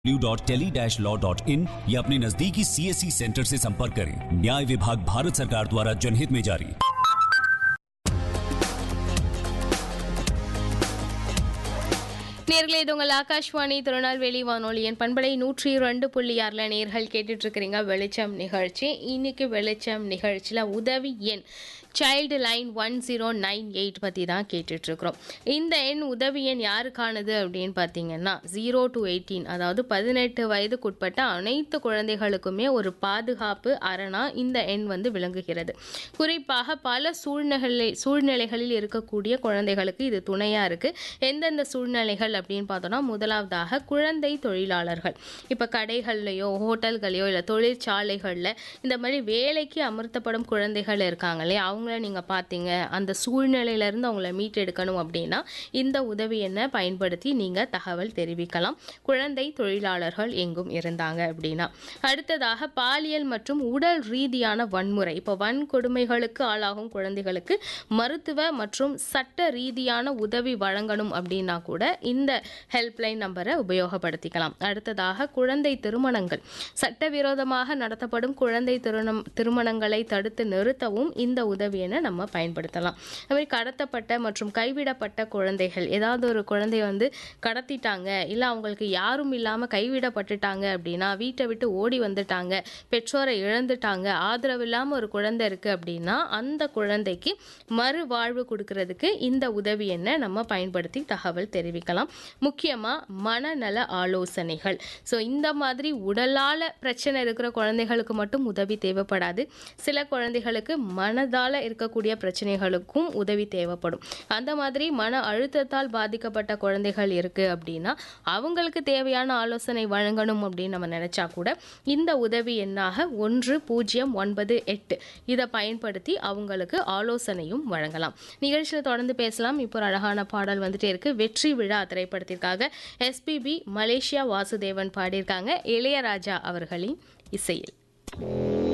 www.tele-law.in या अपने नजदीकी सीएससी सेंटर से संपर्क करें न्याय विभाग भारत सरकार द्वारा जनहित में जारी நேர்களே இது உங்கள் ஆகாஷ்வாணி திருநெல்வேலி வானொலியின் பண்பலை நூற்றி ரெண்டு புள்ளி ஆறில் நேர்கள் கேட்டுட்டு இருக்கிறீங்க வெளிச்சம் நிகழ்ச்சி இன்னைக்கு வெளிச்சம் நிகழ்ச்சியில் உதவி எண் child line one zero nine eight பற்றி தான் கேட்டுட்ருக்குறோம் இந்த எண் உதவி எண் யாருக்கானது அப்படின்னு பார்த்தீங்கன்னா ஜீரோ டு எயிட்டீன் அதாவது பதினெட்டு வயதுக்குட்பட்ட அனைத்து குழந்தைகளுக்குமே ஒரு பாதுகாப்பு அரணா இந்த எண் வந்து விளங்குகிறது குறிப்பாக பல சூழ்நிலை சூழ்நிலைகளில் இருக்கக்கூடிய குழந்தைகளுக்கு இது துணையாக இருக்குது எந்தெந்த சூழ்நிலைகள் அப்படின்னு பார்த்தோம்னா முதலாவதாக குழந்தை தொழிலாளர்கள் இப்போ கடைகள்லையோ ஹோட்டல்களையோ இல்லை தொழிற்சாலைகளில் இந்த மாதிரி வேலைக்கு அமர்த்தப்படும் குழந்தைகள் இருக்காங்க இல்லையா அவங்கள நீங்கள் பார்த்தீங்க அந்த சூழ்நிலையிலேருந்து அவங்கள மீட்டெடுக்கணும் அப்படின்னா இந்த உதவி எண்ணை பயன்படுத்தி நீங்கள் தகவல் தெரிவிக்கலாம் குழந்தை தொழிலாளர்கள் எங்கும் இருந்தாங்க அப்படின்னா அடுத்ததாக பாலியல் மற்றும் உடல் ரீதியான வன்முறை இப்போ வன்கொடுமைகளுக்கு ஆளாகும் குழந்தைகளுக்கு மருத்துவ மற்றும் சட்ட ரீதியான உதவி வழங்கணும் அப்படின்னா கூட இந்த ஹெல்ப்லைன் நம்பரை உபயோகப்படுத்திக்கலாம் அடுத்ததாக குழந்தை திருமணங்கள் சட்டவிரோதமாக நடத்தப்படும் குழந்தை திருமணம் திருமணங்களை தடுத்து நிறுத்தவும் இந்த உதவி என நம்ம பயன்படுத்தலாம் அதுமாதிரி கடத்தப்பட்ட மற்றும் கைவிடப்பட்ட குழந்தைகள் ஏதாவது ஒரு குழந்தைய வந்து கடத்திட்டாங்க இல்லை அவங்களுக்கு யாரும் இல்லாமல் கைவிடப்பட்டுட்டாங்க அப்படின்னா வீட்டை விட்டு ஓடி வந்துட்டாங்க பெற்றோரை இழந்துட்டாங்க ஆதரவு இல்லாமல் ஒரு குழந்தை இருக்குது அப்படின்னா அந்த குழந்தைக்கு மறுவாழ்வு கொடுக்கறதுக்கு இந்த உதவி என்ன நம்ம பயன்படுத்தி தகவல் தெரிவிக்கலாம் முக்கியமாக மனநல ஆலோசனைகள் ஸோ இந்த மாதிரி உடலால் பிரச்சனை இருக்கிற குழந்தைகளுக்கு மட்டும் உதவி தேவைப்படாது சில குழந்தைகளுக்கு மனதால் இருக்கக்கூடிய பிரச்சனைகளுக்கும் உதவி தேவைப்படும் அந்த மாதிரி மன அழுத்தத்தால் பாதிக்கப்பட்ட குழந்தைகள் இருக்குது அப்படின்னா அவங்களுக்கு தேவையான ஆலோசனை வழங்கணும் அப்படின்னு நம்ம நினச்சா கூட இந்த உதவி எண்ணாக ஒன்று பூஜ்ஜியம் ஒன்பது எட்டு இதை பயன்படுத்தி அவங்களுக்கு ஆலோசனையும் வழங்கலாம் நிகழ்ச்சியில் தொடர்ந்து பேசலாம் இப்போ ஒரு அழகான பாடல் வந்துட்டே இருக்கு வெற்றி விழா திரைப்படத்திற்காக எஸ்பிபி மலேசியா வாசுதேவன் பாடியிருக்காங்க இளையராஜா அவர்களின் இசையில்